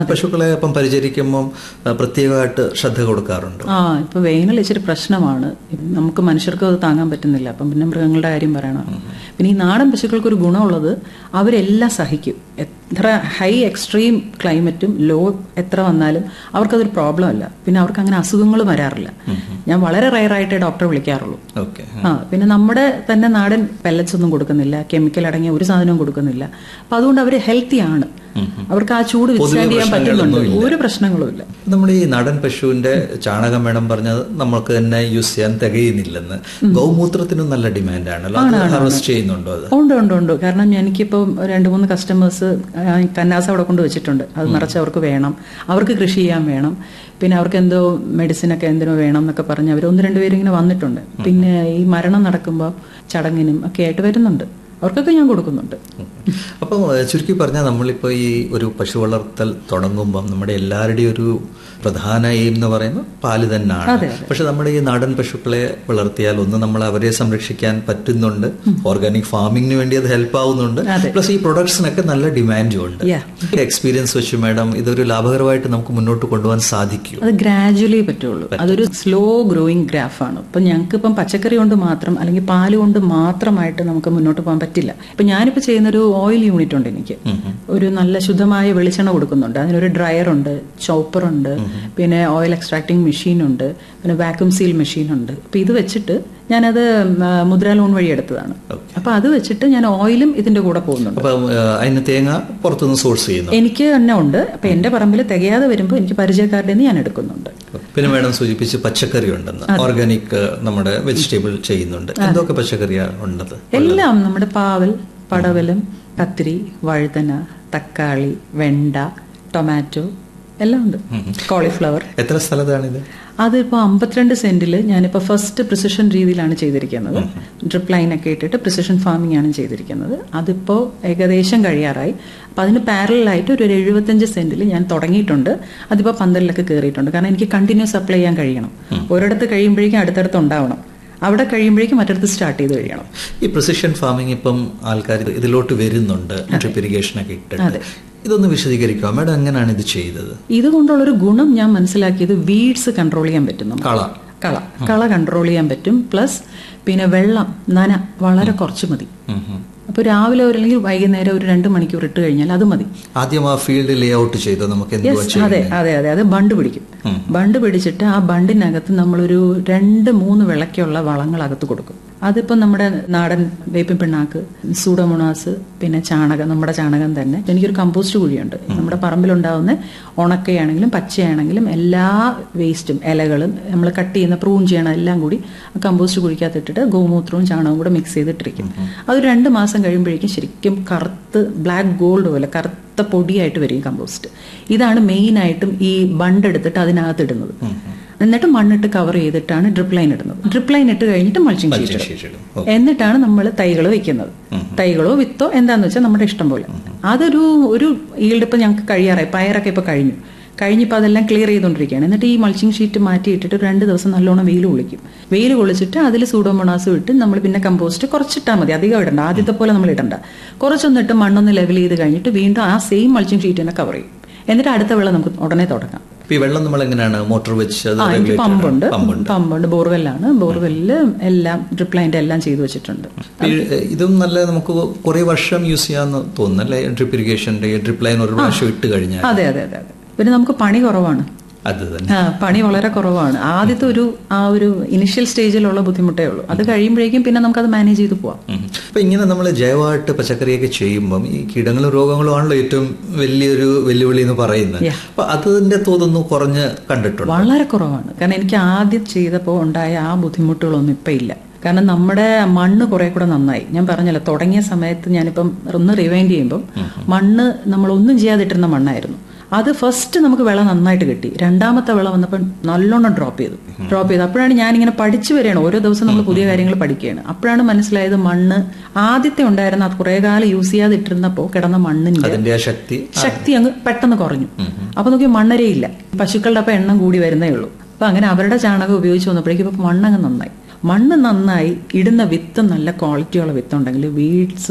പശുക്കളെ അപ്പം പരിചരിക്കുമ്പം ആ, പ്രത്യേകമായിട്ട് ശ്രദ്ധ കൊടുക്കാറുണ്ട് ആ ഇപ്പൊ വേനൽ ഇച്ചിരി പ്രശ്നമാണ് നമുക്ക് മനുഷ്യർക്ക് അത് താങ്ങാൻ പറ്റുന്നില്ല അപ്പം പിന്നെ മൃഗങ്ങളുടെ കാര്യം പറയണം പിന്നെ ഈ നാടൻ പശുക്കൾക്ക് ഒരു ഗുണമുള്ളത് അവരെല്ലാം സഹിക്കും എത്ര ഹൈ എക്സ്ട്രീം ക്ലൈമറ്റും ലോ എത്ര വന്നാലും അവർക്കതൊരു പ്രോബ്ലം അല്ല പിന്നെ അവർക്ക് അങ്ങനെ അസുഖങ്ങൾ വരാറില്ല ഞാൻ വളരെ റയറായിട്ടേ ഡോക്ടറെ വിളിക്കാറുള്ളൂ ഓക്കെ ആ പിന്നെ നമ്മുടെ തന്നെ നാടൻ പെല്ലറ്റ്സ് ഒന്നും കൊടുക്കുന്നില്ല കെമിക്കൽ അടങ്ങിയ ഒരു സാധനവും കൊടുക്കുന്നില്ല അപ്പൊ അതുകൊണ്ട് അവർ ഹെൽത്തി ആണ് അവർക്ക് ആ ചൂട് വിസ്റ്റാൻഡ് ചെയ്യാൻ പറ്റുന്നുണ്ട് ഒരു പ്രശ്നങ്ങളും ഇല്ല നമ്മുടെ ഈ നാടൻ പശുവിന്റെ ചാണകം വേണം പറഞ്ഞത് നമ്മൾക്ക് തന്നെ യൂസ് ചെയ്യാൻ തികയുന്നില്ലെന്ന് ഗൗമൂത്രത്തിനും നല്ല ഡിമാൻഡാണല്ലോ അത് ഹാർവസ്റ്റ് ചെയ്യുന്നുണ്ടോ അത് ഉണ്ട് ഉണ്ട് ഉണ്ട് കാരണം എനിക്കിപ്പോൾ രണ്ട് മൂന്ന് കസ്റ്റമേഴ്സ് കന്നാസ് അവിടെ കൊണ്ട് വെച്ചിട്ടുണ്ട് അത് നിറച്ച് അവർക്ക് വേണം അവർക്ക് കൃഷി ചെയ്യാൻ വേണം പിന്നെ അവർക്ക് എന്തോ മെഡിസിൻ ഒക്കെ എന്തിനോ വേണം എന്നൊക്കെ പറഞ്ഞ് അവർ ഒന്ന് രണ്ടുപേരും ഇങ്ങനെ വന്നിട്ടുണ്ട് പിന്നെ ഈ മരണം നടക്കുമ്പോൾ ചടങ്ങിനും ഒക്കെ ആയിട്ട് വരുന്നുണ്ട് അവർക്കൊക്കെ ഞാൻ കൊടുക്കുന്നുണ്ട് അപ്പം ഏഹ്, ചുരുക്കി പറഞ്ഞാൽ നമ്മളിപ്പോൾ ഈ ഒരു പശു വളർത്തൽ തുടങ്ങുമ്പം നമ്മുടെ എല്ലാവരുടെയും ഒരു പ്രധാന എയിം എന്ന് പറയുന്നത് പാല് തന്നെയാണ് പക്ഷെ നമ്മുടെ ഈ നാടൻ പശുക്കളെ വളർത്തിയാൽ ഒന്ന് നമ്മൾ അവരെ സംരക്ഷിക്കാൻ പറ്റുന്നുണ്ട് ഓർഗാനിക് ഫാമിങ്ങിന് വേണ്ടി അത് ഹെൽപ്പ് ആവുന്നുണ്ട് പ്ലസ് ഈ പ്രൊഡക്ട്സിനൊക്കെ നല്ല ഡിമാൻഡും ഉണ്ട് Yeah. എക്സ്പീരിയൻസ് വെച്ച് മാഡം ഇതൊരു ലാഭകരമായിട്ട് നമുക്ക് മുന്നോട്ട് കൊണ്ടുപോകാൻ സാധിക്കും അത് ഗ്രാജുവലി പറ്റുള്ളൂ അതൊരു സ്ലോ ഗ്രോയിങ് ഗ്രാഫാണ് ഇപ്പം ഞങ്ങൾക്ക് ഇപ്പം പച്ചക്കറി കൊണ്ട് മാത്രം അല്ലെങ്കിൽ പാല് കൊണ്ട് മാത്രമായിട്ട് നമുക്ക് മുന്നോട്ട് പോകാൻ പറ്റില്ല ഇപ്പം ഞാനിപ്പോൾ ചെയ്യുന്ന ഒരു ഓയിൽ യൂണിറ്റ് ഉണ്ട് എനിക്ക് ഒരു നല്ല ശുദ്ധമായ വെളിച്ചെണ്ണ കൊടുക്കുന്നുണ്ട് അതിനൊരു ഡ്രയർ ഉണ്ട് ചോപ്പർ ഉണ്ട് പിന്നെ ഓയിൽ എക്സ്ട്രാക്ടിങ് മെഷീൻ ഉണ്ട് പിന്നെ വാക്യൂം സീൽ മെഷീൻ ഉണ്ട് അപ്പം ഇത് വെച്ചിട്ട് ഞാനത് ഉം, ആ, മുദ്ര ലോൺ വഴി എടുത്തതാണ് അപ്പം അത് വെച്ചിട്ട് ഞാൻ ഓയിലും ഇതിന്റെ കൂടെ പോകുന്നുണ്ട് അപ്പം ഏഹ്, അതിന് തേങ്ങ പുറത്തുനിന്ന് സോഴ്സ് ചെയ്യുന്നു എനിക്ക് തന്നെ ഉണ്ട് അപ്പം എൻ്റെ പറമ്പിൽ തികയാതെ വരുമ്പോൾ എനിക്ക് പരിചയക്കാരുടെ നിന്ന് ഞാൻ എടുക്കുന്നുണ്ട് പിന്നെ മാഡം സൂചിപ്പിച്ച് പച്ചക്കറി ഉണ്ടെന്ന് ഓർഗാനിക് നമ്മുടെ വെജിറ്റബിൾ ചെയ്യുന്നുണ്ട് എന്തൊക്കെ പച്ചക്കറിയാണ് ഉണ്ടത് എല്ലാം നമ്മുടെ പാവൽ പടവലം കത്തിരി വഴുതന തക്കാളി വെണ്ട ടൊമാറ്റോ എല്ലാം ഉണ്ട് കോളിഫ്ലവർ എത്ര സ്ഥലത്താണിത് അതിപ്പോൾ അമ്പത്തിരണ്ട് സെന്റിൽ ഞാനിപ്പോൾ ഫസ്റ്റ് പ്രിസിഷൻ രീതിയിലാണ് ചെയ്തിരിക്കുന്നത് ഡ്രിപ്പ് ലൈൻ ഒക്കെ ഇട്ടിട്ട് പ്രിസിഷൻ ഫാമിംഗ് ആണ് ചെയ്തിരിക്കുന്നത് അതിപ്പോൾ ഏകദേശം കഴിയാറായി അപ്പം അതിന് പാരലായിട്ട് ഒരു എഴുപത്തഞ്ച് സെന്റിൽ ഞാൻ തുടങ്ങിയിട്ടുണ്ട് അതിപ്പോൾ പന്തലിലൊക്കെ കയറിയിട്ടുണ്ട് കാരണം എനിക്ക് കണ്ടിന്യൂസ് അപ്ലൈ ചെയ്യാൻ കഴിയണം ഒരിടത്ത് കഴിയുമ്പോഴേക്കും അടുത്തടുത്ത് ഉണ്ടാവണം അവിടെ കഴിയുമ്പോഴേക്കും മറ്റടുത്ത് സ്റ്റാർട്ട് ചെയ്ത് കഴിയണം ഈ പ്രിസിഷൻ ഫാമിംഗ് ഇപ്പം ആൾക്കാർ ഇതിലോട്ട് വരുന്നുണ്ട് ഡ്രിപ്പ് ഇറിഗേഷൻ ഒക്കെ ഇട്ടിട്ട് ഇതൊന്ന് വിശദീകരിക്കുക മാഡം എങ്ങനെയാണ് ഇത് ചെയ്തത് ഇതുകൊണ്ടുള്ളൊരു ഗുണം ഞാൻ മനസ്സിലാക്കിയത് വീഡ്സ് കൺട്രോൾ ചെയ്യാൻ പറ്റും നമുക്ക്. കള കള കള കൺട്രോൾ ചെയ്യാൻ പറ്റും പ്ലസ് പിന്നെ വെള്ളം നന വളരെ കുറച്ച് മതി ഉം ഉം. അപ്പോൾ രാവിലെ ഒരു അല്ലെങ്കിൽ വൈകുന്നേരം ഒരു രണ്ട് മണിക്കൂർ ഇട്ട് കഴിഞ്ഞാൽ അത് മതി ആദ്യം ആ ഫീൽഡ് ലേ ഔട്ട് ചെയ്ത് നമുക്ക് എന്തുവാ Yes, അതെ അതെ അതെ അത് ബണ്ട് പിടിക്കും ബണ്ട് പിടിച്ചിട്ട് ആ ബണ്ടിനകത്ത് നമ്മളൊരു രണ്ട് മൂന്ന് വിളക്കുള്ള വളങ്ങൾ അകത്ത് കൊടുക്കും അതിപ്പോൾ നമ്മുടെ നാടൻ വേപ്പിൻ പിണ്ണാക്ക് സൂഡോമോണാസ് പിന്നെ ചാണകം നമ്മുടെ ചാണകം തന്നെ എനിക്കൊരു കമ്പോസ്റ്റ് കുഴിയുണ്ട് നമ്മുടെ പറമ്പിലുണ്ടാവുന്ന ഉണക്കയാണെങ്കിലും പച്ചയാണെങ്കിലും എല്ലാ വേസ്റ്റും ഇലകളും നമ്മൾ കട്ട് ചെയ്യുന്ന പ്രൂൺ ചെയ്യണം എല്ലാം കൂടി ആ കമ്പോസ്റ്റ് കുഴിക്കകത്ത് ഇട്ടിട്ട് ഗോമൂത്രവും ചാണകവും കൂടെ മിക്സ് ചെയ്തിട്ടിരിക്കും അതൊരു രണ്ട് മാസം കഴിയുമ്പോഴേക്കും ശരിക്കും കറുത്ത് ബ്ലാക്ക് ഗോൾഡ് പോലെ കറുത്ത പൊടിയായിട്ട് വരും ഈ കമ്പോസ്റ്റ് ഇതാണ് മെയിനായിട്ടും ഈ ബണ്ട് എടുത്തിട്ട് അതിനകത്ത് ഇടുന്നത് എന്നിട്ട് മണ്ണിട്ട് കവർ ചെയ്തിട്ടാണ് ഡ്രിപ്പ് ലൈൻ ഇടുന്നത് ഡ്രിപ്പ് ലൈൻ ഇട്ട് കഴിഞ്ഞിട്ട് മൾച്ചിങ് ഷീറ്റ് ഇടും ശേഷിയിടും. എന്നിട്ടാണ് നമ്മൾ തൈകൾ വെക്കുന്നത് തൈകളോ വിത്തോ എന്താന്ന് വെച്ചാൽ നമ്മുടെ ഇഷ്ടം പോലെ അതൊരു ഒരു ഈൽഡ് ഇപ്പൊ ഞങ്ങൾക്ക് കഴിയാറായി പയറൊക്കെ ഇപ്പൊ കഴിഞ്ഞു കഴിഞ്ഞിപ്പോൾ അതെല്ലാം ക്ലിയർ ചെയ്തുകൊണ്ടിരിക്കുകയാണ് എന്നിട്ട് ഈ മൾച്ചിങ് ഷീറ്റ് മാറ്റിയിട്ടിട്ട് ഒരു രണ്ട് ദിവസം നല്ലോണം വെയിൽ കൊള്ളിക്കും വെയിൽ കൊള്ളിച്ചിട്ട് അതിൽ സൂഡോമോണാസ് ഇട്ട് നമ്മൾ പിന്നെ കമ്പോസ്റ്റ് കുറച്ചിട്ടാൽ മതി അധികം ഇടണ്ട ആദ്യത്തെ പോലെ നമ്മൾ ഇടണ്ട കുറച്ചൊന്നിട്ട് മണ്ണൊന്ന് ലെവൽ ചെയ്ത് കഴിഞ്ഞിട്ട് വീണ്ടും ആ സെയിം മൾച്ചിങ് ഷീറ്റ് തന്നെ കവർ ചെയ്യും എന്നിട്ട് അടുത്ത വെള്ളം നമുക്ക് ഉടനെ തുടങ്ങാം ഇപ്പൊ ഈ വെള്ളം നമ്മൾ എങ്ങനെയാണ് മോട്ടോർ വെച്ച് അത് ആ എനിക്ക് regulated പമ്പുണ്ട് ആണ്? പമ്പുണ്ട് പമ്പുണ്ട് ബോർവെല്ലാണ് ബോർവെല്ലില് എല്ലാം ഡ്രിപ്പ് ലൈൻ്റെ എല്ലാം ചെയ്തു വെച്ചിട്ടുണ്ട് ഈ, ഇതും നല്ല നമുക്ക് കുറെ വർഷം യൂസ് ചെയ്യാന്ന് തോന്നുന്നു അല്ലെ ഡ്രിപ്പ് ഇറിഗേഷന്റെ ഡ്രിപ്പ് ലൈൻ ഒരു പ്രാവശ്യം ഇട്ട് കഴിഞ്ഞാൽ അതെ അതെ അതെ അതെ പിന്നെ നമുക്ക് പണി കുറവാണ് അത് തന്നെ ആ, പണി വളരെ കുറവാണ് ആദ്യത്തെ ഒരു ആ ഒരു ഇനിഷ്യൽ സ്റ്റേജിലുള്ള ബുദ്ധിമുട്ടേ ഉള്ളൂ അത് കഴിയുമ്പോഴേക്കും പിന്നെ നമുക്കത് മാനേജ് ചെയ്ത് പോവാം ഉം. അപ്പൊ ഇങ്ങനെ നമ്മൾ ജൈവമായിട്ട് പച്ചക്കറിയൊക്കെ ചെയ്യുമ്പം ഈ കീടങ്ങളും രോഗങ്ങളും ആണല്ലോ ഏറ്റവും വലിയൊരു വെല്ലുവിളി എന്ന് പറയുന്നത് അപ്പൊ അതിന്റെ തോതൊന്ന് കുറഞ്ഞ് കണ്ടിട്ടുണ്ട് വളരെ കുറവാണ് കാരണം എനിക്ക് ആദ്യം ചെയ്തപ്പോൾ ഉണ്ടായ ആ ബുദ്ധിമുട്ടുകളൊന്നും ഇപ്പം ഇല്ല കാരണം നമ്മുടെ മണ്ണ് കുറെ കൂടെ നന്നായി ഞാൻ പറഞ്ഞല്ലോ തുടങ്ങിയ സമയത്ത് ഞാനിപ്പം ഒന്ന് റിവൈൻഡ് ചെയ്യുമ്പം മണ്ണ് നമ്മൾ ഒന്നും ചെയ്യാതിട്ടിരുന്ന മണ്ണായിരുന്നു അത് ഫസ്റ്റ് നമുക്ക് വിള നന്നായിട്ട് കിട്ടി രണ്ടാമത്തെ വിള വന്നപ്പോൾ നല്ലോണം ഡ്രോപ്പ് ചെയ്തു ഡ്രോപ്പ് ചെയ്തു അപ്പോഴാണ് ഞാനിങ്ങനെ പഠിച്ചു വരികയാണ് ഓരോ ദിവസം നമ്മൾ പുതിയ കാര്യങ്ങൾ പഠിക്കുകയാണ് അപ്പോഴാണ് മനസ്സിലായത് മണ്ണ് ആദ്യത്തെ ഉണ്ടായിരുന്ന അത് കുറേ കാലം യൂസ് ചെയ്യാതിട്ടിരുന്നപ്പോൾ കിടന്ന മണ്ണിന്റെ അതിന്റെ ആ ശക്തി ശക്തി അങ്ങ് പെട്ടെന്ന് കുറഞ്ഞു അപ്പൊ നോക്കി മണ്ണരയില്ല പശുക്കളുടെ അപ്പം എണ്ണം കൂടി വരുന്നേ ഉള്ളൂ അപ്പൊ അങ്ങനെ അവരുടെ ചാണകം ഉപയോഗിച്ച് വന്നപ്പോഴേക്കും ഇപ്പൊ മണ്ണങ്ങ് നന്നായി മണ്ണ് നന്നായി ഇടുന്ന വിത്ത് നല്ല ക്വാളിറ്റിയുള്ള വിത്തുണ്ടെങ്കിൽ വീഡ്സും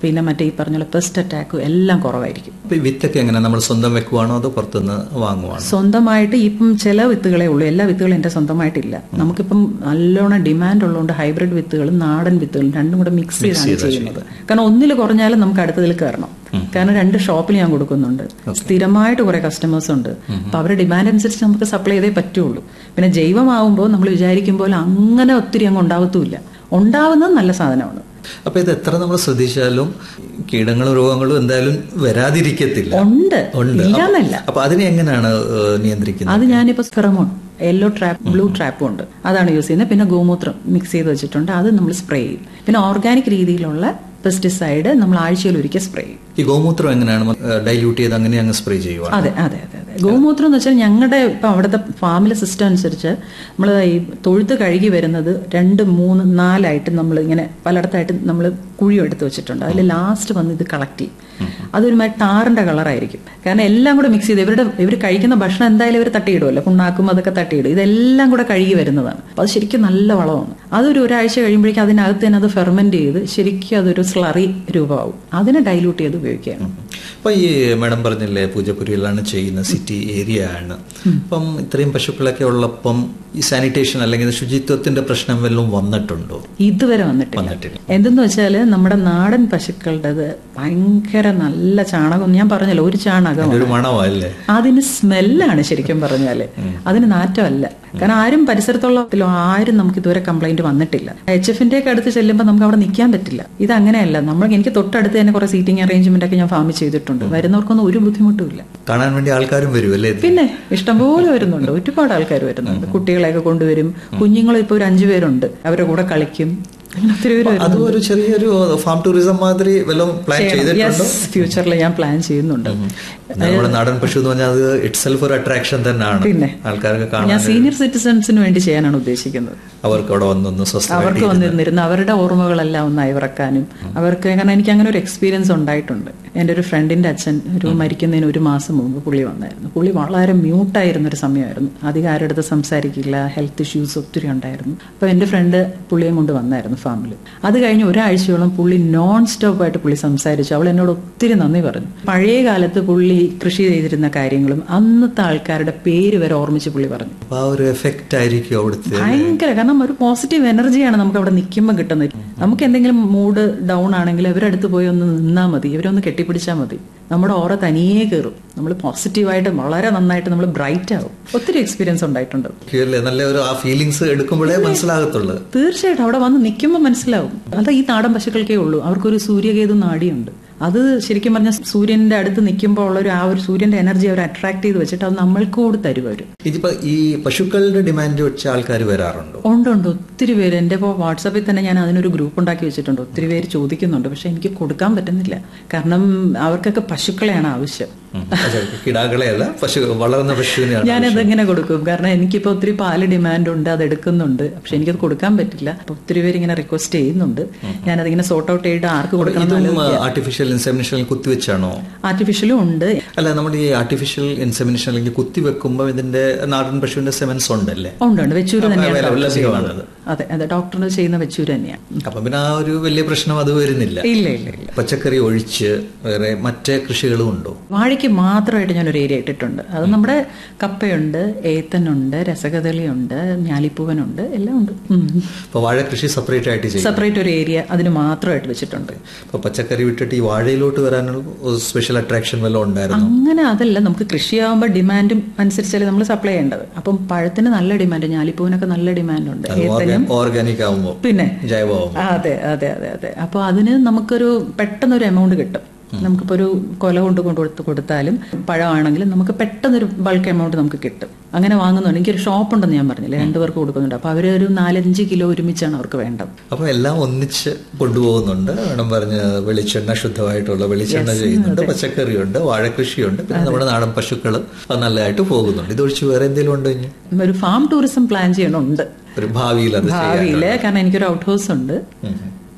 പിന്നെ മറ്റേ ഈ പറഞ്ഞ പെസ്റ്റ് അറ്റാക്കും എല്ലാം കുറവായിരിക്കും അപ്പൊ ഈ വിത്തൊക്കെ എങ്ങനെ നമ്മൾ സ്വന്തം വെക്കുവാണോ അതോ പുറത്തുനിന്ന് വാങ്ങുവാണോ സ്വന്തമായിട്ട് ഇപ്പം ചില വിത്തുകളേ ഉള്ളൂ എല്ലാ വിത്തുകളും എൻ്റെ സ്വന്തമായിട്ടില്ല നമുക്കിപ്പം നല്ലോണം ഡിമാൻഡ് ഉള്ളതുകൊണ്ട് ഹൈബ്രിഡ് വിത്തുകളും നാടൻ വിത്തുകളും രണ്ടും കൂടെ മിക്സ് ചെയ്താണ് ചെയ്യുന്നത് കാരണം ഒന്നിൽ കുറഞ്ഞാലും നമുക്ക് അടുത്തതിൽ കയറണം കാരണം രണ്ട് ഷോപ്പിൽ ഞാൻ കൊടുക്കുന്നുണ്ട് സ്ഥിരമായിട്ട് കുറെ കസ്റ്റമേഴ്സ് ഉണ്ട് അപ്പൊ അവരുടെ ഡിമാൻഡ് അനുസരിച്ച് നമുക്ക് സപ്ലൈ ചെയ്തേ പറ്റുള്ളൂ പിന്നെ ജൈവമാവുമ്പോൾ നമ്മൾ വിചാരിക്കും പോലെ അങ്ങനെ ഒത്തിരി അങ്ങ് ഉണ്ടാവത്തുമില്ല ഉണ്ടാവുന്നത് നല്ല സാധനമാണ് അപ്പൊ ഇത് എത്ര നമ്മൾ ശ്രദ്ധിച്ചാലും കീടങ്ങളും രോഗങ്ങളും എന്തായാലും വരാതിരിക്കത്തില്ല ഉണ്ട് ഉണ്ട് ഇല്ലാന്നല്ല അപ്പൊ അതിനെ എങ്ങനെയാണ് ഏഹ്, നിയന്ത്രിക്കുന്നത് അത് ഞാനിപ്പോ ഫെറമോൺ യെല്ലോ ട്രാപ്പ് ബ്ലൂ ട്രാപ്പും ഉണ്ട് അതാണ് യൂസ് ചെയ്യുന്നത് പിന്നെ ഗോമൂത്രം മിക്സ് ചെയ്ത് വെച്ചിട്ടുണ്ട് അത് നമ്മൾ സ്പ്രേ ചെയ്യും പിന്നെ ഓർഗാനിക് രീതിയിലുള്ള പെസ്റ്റിസൈഡ് നമ്മൾ ആഴ്ചയിൽ ഒരിക്കൽ സ്പ്രേ ചെയ്യും ഈ ഗോമൂത്രം എങ്ങനെയാണ് ഡൈല്യൂട്ട് ചെയ്ത് അങ്ങനെ അങ്ങ് സ്പ്രേ ചെയ്യുക അതെ അതെ അതെ അതെ ഗോമൂത്രം എന്ന് വെച്ചാൽ ഞങ്ങളുടെ ഇപ്പം അവിടുത്തെ ഫാമിലെ സിസ്റ്റം അനുസരിച്ച് നമ്മൾ ഈ തൊഴുത്ത് കഴുകി വരുന്നത് രണ്ട് മൂന്ന് നാലായിട്ട് നമ്മൾ ഇങ്ങനെ പലയിടത്തായിട്ട് നമ്മൾ കുഴി എടുത്ത് വെച്ചിട്ടുണ്ട് അതിൽ ലാസ്റ്റ് വന്ന് ഇത് കളക്ട് ചെയ്യും അതൊരുമാതിരി ടാറിന്റെ കളറായിരിക്കും കാരണം എല്ലാം കൂടെ മിക്സ് ചെയ്ത് ഇവരുടെ ഇവർ കഴിക്കുന്ന ഭക്ഷണം എന്തായാലും ഇവർ തട്ടിയിടുമല്ലോ പുണ്ണാക്കും അതൊക്കെ തട്ടിയിടും ഇതെല്ലാം കൂടെ കഴുകി വരുന്നതാണ് അപ്പൊ അത് ശരിക്കും നല്ല വളമാണ് അതൊരു ഒരാഴ്ച കഴിയുമ്പോഴേക്കും അതിനകത്ത് തന്നെ അത് ഫെർമെന്റ് ചെയ്ത് ശരിക്കും അതൊരു സ്ലറി രൂപമാവും അതിനെ ഡൈല്യൂട്ട് ചെയ്ത് ഉപയോഗിക്കുകയാണ് അപ്പൊ ഈ മാഡം പറഞ്ഞില്ലേ പൂജപ്പുരിയിലാണ് ചെയ്യുന്ന സിറ്റി ഏരിയ ആണ് അപ്പം ഇത്രയും പശുക്കളൊക്കെ ഉള്ളപ്പം ഈ സാനിറ്റേഷൻ അല്ലെങ്കിൽ ശുചിത്വത്തിന്റെ പ്രശ്നം വല്ലതും വന്നിട്ടുണ്ടോ ഇതുവരെ വന്നിട്ടില്ല വന്നിട്ടില്ല എന്തെന്ന് വെച്ചാല് നമ്മുടെ നാടൻ പശുക്കളുടേത് ഭയങ്കര നല്ല ചാണകം ഞാൻ പറഞ്ഞല്ലോ ഒരു ചാണകം ഒരു മണമല്ലേ അതിന് സ്മെല്ലാണ് ശരിക്കും പറഞ്ഞാല് അതിന് നാറ്റമല്ല കാരണം ആരും പരിസരത്തുള്ള ആരും നമുക്ക് ഇതുവരെ കംപ്ലൈന്റ് വന്നിട്ടില്ല എച്ച് എഫിന്റെ ഒക്കെ അടുത്ത് ചെല്ലുമ്പോൾ നമുക്ക് അവിടെ നിൽക്കാൻ പറ്റില്ല ഇത് അങ്ങനെയല്ല നമ്മൾ എനിക്ക് തൊട്ടടുത്ത് തന്നെ കുറെ സീറ്റിംഗ് അറേഞ്ച്മെന്റ് ഒക്കെ ഞാൻ ഫാമിൽ ചെയ്തിട്ടുണ്ട് വരുന്നവർക്കൊന്നും ഒരു ബുദ്ധിമുട്ടും ഇല്ല കാണാൻ വേണ്ടി ആൾക്കാരും വരും അല്ലേ ഇത്? പിന്നെ ഇഷ്ടംപോലെ വരുന്നുണ്ട് ഒരുപാട് ആൾക്കാർ വരുന്നുണ്ട് കുട്ടികളെയൊക്കെ കൊണ്ടുവരും കുഞ്ഞുങ്ങൾ ഇപ്പോൾ ഒരു അഞ്ചു പേരുണ്ട് അവരുടെ കൂടെ കളിക്കും അങ്ങനെ ഒത്തിരി പേര് വരും അതും ഒരു ചെറിയൊരു ഫാം ടൂറിസം മാതിരി വല്ലതും പ്ലാൻ ചെയ്തിട്ടുണ്ടോ യെസ് ഫ്യൂച്ചറിൽ ഞാൻ പ്ലാൻ ചെയ്യുന്നുണ്ട് നമ്മുടെ നാടൻ പശു എന്ന് പറഞ്ഞാൽ അത് ഇറ്റ്സെൽഫ് ഒരു അട്രാക്ഷൻ തന്നെയാണ് പിന്നെ. ആൾക്കാർക്ക് ഞാൻ കാണാൻ സീനിയർ സിറ്റിസൺസിന് വേണ്ടി ചെയ്യാനാണ് ഉദ്ദേശിക്കുന്നത് അവർക്ക് അവിടെ വന്നൊന്ന് സ്വസ്ഥമായിട്ട് അവർക്ക് വന്നിരുന്നിരുന്ന് അവരുടെ ഓർമ്മകളെല്ലാം ഒന്ന് അയവിറക്കാനും അവർക്ക് കാരണം എനിക്ക് അങ്ങനെ ഒരു എക്സ്പീരിയൻസ് ഉണ്ടായിട്ടുണ്ട് എൻ്റെ ഒരു ഫ്രണ്ടിന്റെ അച്ഛൻ ഒരു മരിക്കുന്നതിന് ഒരു മാസം മുമ്പ് പുള്ളി വന്നായിരുന്നു പുള്ളി വളരെ മ്യൂട്ടായിരുന്ന ഒരു സമയമായിരുന്നു അധികം ആരുടെ അടുത്ത് സംസാരിക്കില്ല ഹെൽത്ത് ഇഷ്യൂസ് ഒത്തിരി ഉണ്ടായിരുന്നു അപ്പോൾ എൻ്റെ ഫ്രണ്ട് പുള്ളിയെ കൊണ്ട് വന്നായിരുന്നു ഫാമിൽ അത് കഴിഞ്ഞ് ഒരാഴ്ചയോളം പുള്ളി നോൺ സ്റ്റോപ്പ് ആയിട്ട് പുള്ളി സംസാരിച്ചു അവൾ എന്നോട് ഒത്തിരി നന്ദി പറഞ്ഞു പഴയ കാലത്ത് പുള്ളി കൃഷി ചെയ്തിരുന്ന കാര്യങ്ങളും അന്നത്തെ ആൾക്കാരുടെ പേര് വരെ ഓർമ്മിച്ച് പുള്ളി പറഞ്ഞു അപ്പൊ ആ ഒരു എഫക്റ്റ് ആയിരിക്കും അവിടുത്തെ ഭയങ്കര കാരണം ഒരു പോസിറ്റീവ് എനർജിയാണ് നമുക്ക് അവിടെ നിൽക്കുമ്പോൾ കിട്ടുന്നത് നമുക്ക് എന്തെങ്കിലും മൂഡ് ഡൗൺ ആണെങ്കിൽ അവരടുത്ത് പോയി ഒന്ന് നിന്നാൽ മതി ഇവരൊന്ന് കെട്ടിപ്പിടിച്ചാൽ മതി നമ്മുടെ ഓറ തനിയെ കയറും നമ്മൾ പോസിറ്റീവായിട്ട് വളരെ നന്നായിട്ട് നമ്മൾ ബ്രൈറ്റ് ആവും ഒത്തിരി എക്സ്പീരിയൻസ് ഉണ്ടായിട്ടുണ്ട് അല്ലേ നല്ല ഒരു ആ ഫീലിങ്സ് എടുക്കുമ്പോഴേ മനസ്സിലാകത്തുള്ളൂ തീർച്ചയായിട്ടും അവിടെ വന്ന് നിൽക്കുമ്പോൾ മനസ്സിലാവും അത് ഈ നാടൻ പശുക്കൾക്കേ ഉള്ളൂ അവർക്കൊരു സൂര്യകേതു നാടിയുണ്ട് അത് ശരിക്കും പറഞ്ഞാൽ സൂര്യന്റെ അടുത്ത് നിൽക്കുമ്പോൾ ഉള്ള ഒരു ആ ഒരു സൂര്യന്റെ എനർജി അവർ അട്രാക്ട് ചെയ്ത് വെച്ചിട്ട് അത് നമ്മൾക്ക് കൂടി തരും അവർ ഇതിപ്പോ ഈ പശുക്കളുടെ ഡിമാൻഡ് വെച്ച് ആൾക്കാർ വരാറുണ്ടോ ഉണ്ട് ഉണ്ട് ഒത്തിരി പേര് എൻ്റെ ഇപ്പോൾ വാട്സാപ്പിൽ തന്നെ ഞാൻ അതിനൊരു ഗ്രൂപ്പ് ഉണ്ടാക്കി വെച്ചിട്ടുണ്ട് ഒത്തിരി പേര് ചോദിക്കുന്നുണ്ട് പക്ഷെ എനിക്ക് കൊടുക്കാൻ പറ്റുന്നില്ല കാരണം അവർക്കൊക്കെ പശുക്കളെയാണ് ആവശ്യം ഉം. അതെ, കിടാക്കളെ അല്ല പശു വളർന്ന പശുവിനെയാണ് ഞാനത് എങ്ങനെ കൊടുക്കും കാരണം എനിക്കിപ്പോൾ ഒത്തിരി പാല് ഡിമാൻഡ് ഉണ്ട് അത് എടുക്കുന്നുണ്ട് പക്ഷെ എനിക്കത് കൊടുക്കാൻ പറ്റില്ല അപ്പൊ ഒത്തിരി പേര് ഇങ്ങനെ റിക്വസ്റ്റ് ചെയ്യുന്നുണ്ട് ഞാനതിങ്ങനെ സോർട്ട് ഔട്ട് ചെയ്ത് ആർക്ക് കൊടുക്കണം ഇതും ആർട്ടിഫിഷ്യൽ ഇൻസെമിനേഷൻ കുത്തിവെച്ചാണോ ആർട്ടിഫിഷ്യലും ഉണ്ട് അല്ല നമ്മുടെ ഈ ആർട്ടിഫിഷ്യൽ ഇൻസെമിനേഷൻ അല്ലെങ്കിൽ കുത്തിവെക്കുമ്പോൾ ഇതിന്റെ നാടൻ പശുവിന്റെ സെമൻസ് ഉണ്ടല്ലേ ഉണ്ട് ഉണ്ട് വെച്ചൂര് തന്നെയാണ് വില- ഡോക്ടർ ലഭ്യമാണത്. ചെയ്യുന്നത്. അതെ അതെ ഡോക്ടറിന് ചെയ്യുന്ന വെച്ചൂര് തന്നെയാണ് അപ്പൊ പിന്നെ ആ ഒരു വലിയ പ്രശ്നം അത് വരുന്നില്ല ഇല്ല ഇല്ല ഇല്ല പച്ചക്കറി ഒഴിച്ച് വേറെ മറ്റേ കൃഷികളും ഉണ്ടോ വാഴയ്ക്ക് മാത്രമായിട്ട് ഞാൻ ഒരു ഏരിയ ഇട്ടിട്ടുണ്ട് അത് നമ്മുടെ കപ്പയുണ്ട് ഏത്തനുണ്ട് രസകദളിയുണ്ട് ഞാലിപ്പൂവനുണ്ട് എല്ലാം ഉണ്ട് അപ്പൊ വാഴ കൃഷി സെപ്പറേറ്റ് ആയിട്ട് ചെയ്യും സെപ്പറേറ്റ് ഒരു ഏരിയ അതിന് മാത്രമായിട്ട് വെച്ചിട്ടുണ്ട് അപ്പൊ പച്ചക്കറി വിട്ടിട്ട് ഈ വാഴയിലോട്ട് വരാനുള്ള സ്പെഷ്യൽ അട്രാക്ഷൻ വല്ലതും ഉണ്ടായിരുന്നു അങ്ങനെ അതല്ല നമുക്ക് കൃഷിയാകുമ്പോൾ ഡിമാൻഡും അനുസരിച്ചല്ലേ നമ്മൾ സപ്ലൈ ചെയ്യേണ്ടത് അപ്പം പഴത്തിന് നല്ല ഡിമാൻഡ് ഞാലിപ്പൂവിനൊക്കെ നല്ല ഡിമാൻഡ് ഉണ്ട് ഏത്തനും ഓർഗാനിക് ആവുമ്പോ പിന്നെ ജൈവമാവും അതെ അതെ അതെ അതെ അപ്പോൾ അതിന് നമുക്കൊരു പെട്ടെന്നൊരു എമൗണ്ട് കിട്ടും നമുക്കിപ്പോൾ ഒരു കൊല കൊണ്ട് കൊണ്ട് കൊടുത്ത് കൊടുത്താലും പഴമാണെങ്കിലും നമുക്ക് പെട്ടെന്നൊരു ബൾക്ക് എമൗണ്ട് നമുക്ക് കിട്ടും അങ്ങനെ വാങ്ങുന്നുണ്ട് എനിക്കൊരു ഷോപ്പ് ഉണ്ടെന്ന് ഞാൻ പറഞ്ഞില്ലേ രണ്ടു പേർക്ക് കൊടുക്കുന്നുണ്ട് അപ്പോൾ അവർ ഒരു നാലഞ്ച് കിലോ ഒരുമിച്ചാണ് അവർക്ക് വേണ്ടത് അപ്പൊ എല്ലാം ഒന്നിച്ച് കൊണ്ടുപോകുന്നുണ്ട് വേണം പറഞ്ഞ വെളിച്ചെണ്ണ ശുദ്ധമായിട്ടുള്ള വെളിച്ചെണ്ണ ചെയ്യുന്നുണ്ട് പച്ചക്കറിയുണ്ട് വാഴക്കൃഷിയുണ്ട് പിന്നെ നമ്മുടെ നാടൻ പശുക്കൾ അത് നല്ലതായിട്ട് പോകുന്നുണ്ട് ഇതൊഴിച്ച് വേറെ എന്തെങ്കിലും ഉണ്ടോ ഇനി ഒരു ഫാം ടൂറിസം പ്ലാൻ ചെയ്യണമുണ്ട് ഒരു ഭാവിയിൽ അത് ചെയ്യാൻ ഭാവിയില് കാരണം എനിക്കൊരു ഔട്ട് ഹൗസ് ഉണ്ട്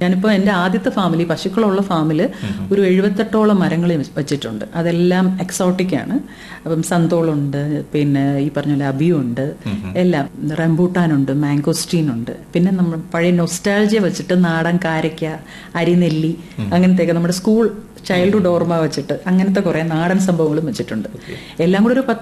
ഞാനിപ്പോ എന്റെ ആദ്യത്തെ ഫാമിലി പശുക്കളുള്ള ഫാമില് ഒരു എഴുപത്തെട്ടോളം മരങ്ങൾ വെച്ചിട്ടുണ്ട് അതെല്ലാം എക്സോട്ടിക് ആണ് അപ്പം സന്തോളുണ്ട് പിന്നെ ഈ പറഞ്ഞ പോലെ അബിയുണ്ട് എല്ലാം റംബൂട്ടാനുണ്ട് മാംഗോസ്റ്റീൻ ഉണ്ട് പിന്നെ നമ്മൾ പഴയ നൊസ്റ്റാൾജിയ വെച്ചിട്ട് നാടൻ കാരയ്ക്ക അരിനെല്ലി അങ്ങനത്തെയൊക്കെ നമ്മുടെ സ്കൂൾ ചൈൽഡ്ഹുഡ് ഓർമ്മ വെച്ചിട്ട് അങ്ങനത്തെ കുറെ നാടൻ സംഭവങ്ങളും വെച്ചിട്ടുണ്ട് എല്ലാം കൂടെ ഒരു